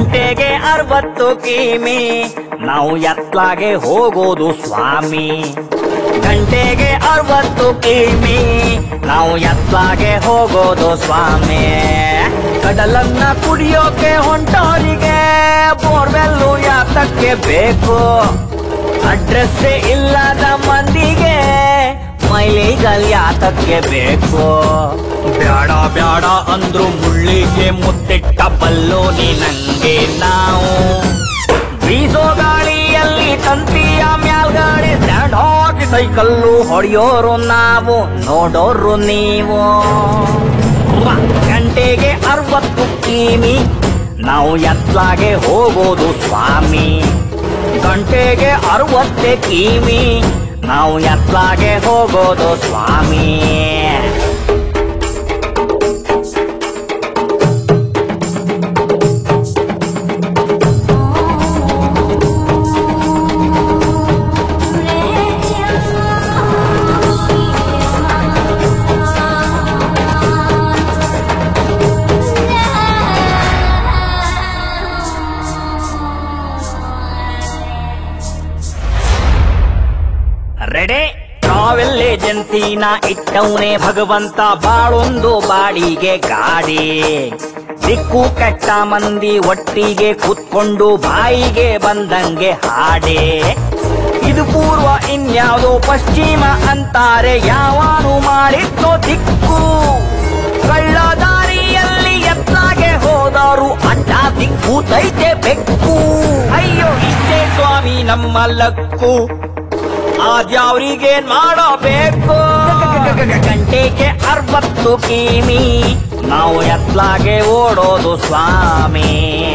ಗಂಟೆಗೆ ಅರವತ್ತು ಕಿಮಿ ನಾವು ಎತ್ಲಾಗೆ ಹೋಗೋದು ಸ್ವಾಮಿ ಗಂಟೆಗೆ ಅರವತ್ತು ಕಿಮಿ ನಾವು ಎತ್ಲಾಗೆ ಹೋಗೋದು ಸ್ವಾಮಿ ಕಡಲನ್ನ ಕುಡಿಯೋಕೆ ಹೊಂಟೋರಿಗೆ ಬೋರ್ವೆಲ್ಲು ಯಾತಕ್ಕೆ ಬೇಕು ಅಡ್ರೆಸ್ ಇಲ್ಲದ ಮಂದಿಗೆ ಮೈಲಿಗಲ್ ಯಾತಕ್ಕೆ ಬೇಕು ಬ್ಯಾಡ ಬ್ಯಾಡ ಅಂದ್ರು ಮುಳ್ಳಿಗೆ ಮುತ್ತಿಟ್ಟ ಬಲ್ಲೋನಿ ನಂಗೆ ನಾವು ಬೀಸೋ ಗಾಳಿಯಲ್ಲಿ ತಂತಿಯ ಮ್ಯಾಲ್ಗಡೆ ಸ್ಟ್ಯಾಂಡ್ ಹಾಕಿ ಸೈಕಲ್ಲು ಹೊಡೆಯೋರು ನಾವು ನೋಡೋರು ನೀವು ವಾ, ಗಂಟೆಗೆ ಅರವತ್ತು ಕಿಮಿ ನಾವು ಎತ್ಲಾಗೆ ಹೋಗೋದು ಸ್ವಾಮಿ ಗಂಟೆಗೆ ಅರವತ್ತೆ ಕಿಮಿ ನಾವು ಎತ್ಲಾಗೆ ಹೋಗೋದು ಸ್ವಾಮಿ ರೆಡೆ ಟ್ರಾವೆಲ್ ಏಜೆನ್ಸಿನ ಇಟ್ಟವನೇ ಭಗವಂತ ಬಾಳೊಂದು ಬಾಡಿಗೆ ಗಾಡಿ ದಿಕ್ಕು ಕೆಟ್ಟ ಮಂದಿ ಒಟ್ಟಿಗೆ ಕೂತ್ಕೊಂಡು ಬಾಯಿಗೆ ಬಂದಂಗೆ ಹಾಡೆ ಇದು ಪೂರ್ವ ಇನ್ಯಾವುದೋ ಪಶ್ಚಿಮ ಅಂತಾರೆ ಯಾವಾನು ಮಾಡಿದ್ದೋ ದಿಕ್ಕು ಕಳ್ಳ ದಾರಿಯಲ್ಲಿ ಎತ್ತಾಗೆ ಹೋದವರು ಅಡ್ಡ ದಿಕ್ಕೂತೈತೆ ಬೆಕ್ಕು ಅಯ್ಯೋ ಇಷ್ಟೇ ಸ್ವಾಮಿ ನಮ್ಮ ಲಕ್ಕು ಆದ್ಯಾವ್ರಿಗೇನ್ ಮಾಡಬೇಕು ಗಂಟೆಗೆ ಅರವತ್ತು ಕಿಮಿ ನಾವು ಎತ್ಲಾಗೆ ಓಡೋದು ಸ್ವಾಮಿ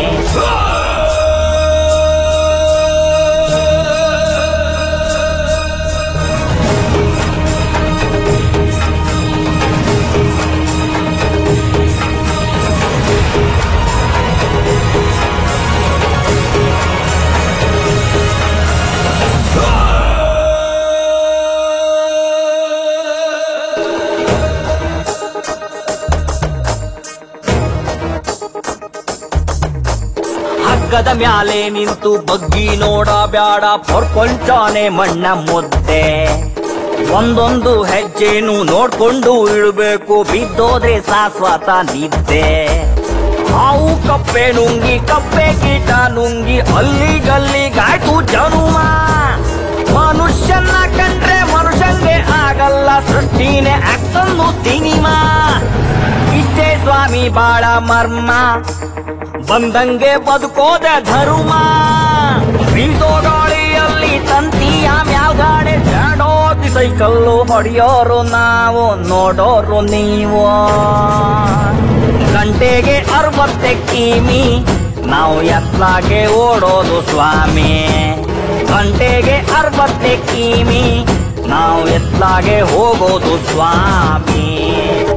ಹಗ್ಗದ ಮ್ಯಾಲೆ ನಿಂತು ಬಗ್ಗಿ ನೋಡ ಬ್ಯಾಡ ಪೊರ್ಕೊಂಚಾನೆ ಮಣ್ಣ ಮುದ್ದೆ ಒಂದೊಂದು ಹೆಜ್ಜೆನು ನೋಡ್ಕೊಂಡು ಇಡಬೇಕು ಬಿದ್ದೋದ್ರೆ ಶಾಶ್ವತ ನಿದ್ದೆ ಹಾವು ಕಪ್ಪೆ ನುಂಗಿ ಕಪ್ಪೆ ಕೀಟ ನುಂಗಿ ಅಲ್ಲಿಗಲ್ಲಿಗಾಯ್ತು ಜನುಮ ಮನುಷ್ಯನ ಕಂಡ್ರೆ ಮನುಷ್ಯಂಗೆ ಆಗಲ್ಲ ಸೃಷ್ಟಿನೇ ಆಕ್ಸನ್ನು ಸಿನಿಮಾ ಇಷ್ಟೇ ಸ್ವಾಮಿ ಬಾಳ ಮರ್ಮ ಬಂದಂಗೆ ಬದುಕೋದ ಧರ್ಮ ಬೀಸೋ ಗಾಳಿಯಲ್ಲಿ ತಂತಿಯ ಮ್ಯಾಲ್ಗಾಡೆ ಜಾಡೋತಿ ಸೈಕಲ್ಲು ಹೊಡೆಯೋರು ನಾವು ನೋಡೋರು ನೀವು ಗಂಟೆಗೆ ಅರವತ್ತೆ ಕಿಮಿ ನಾವು ಎತ್ಲಾಗೆ ಓಡೋದು ಸ್ವಾಮಿ ಗಂಟೆಗೆ ಅರವತ್ತೆ ಕಿಮಿ ನಾವು ಎತ್ಲಾಗೆ ಹೋಗೋದು ಸ್ವಾಮಿ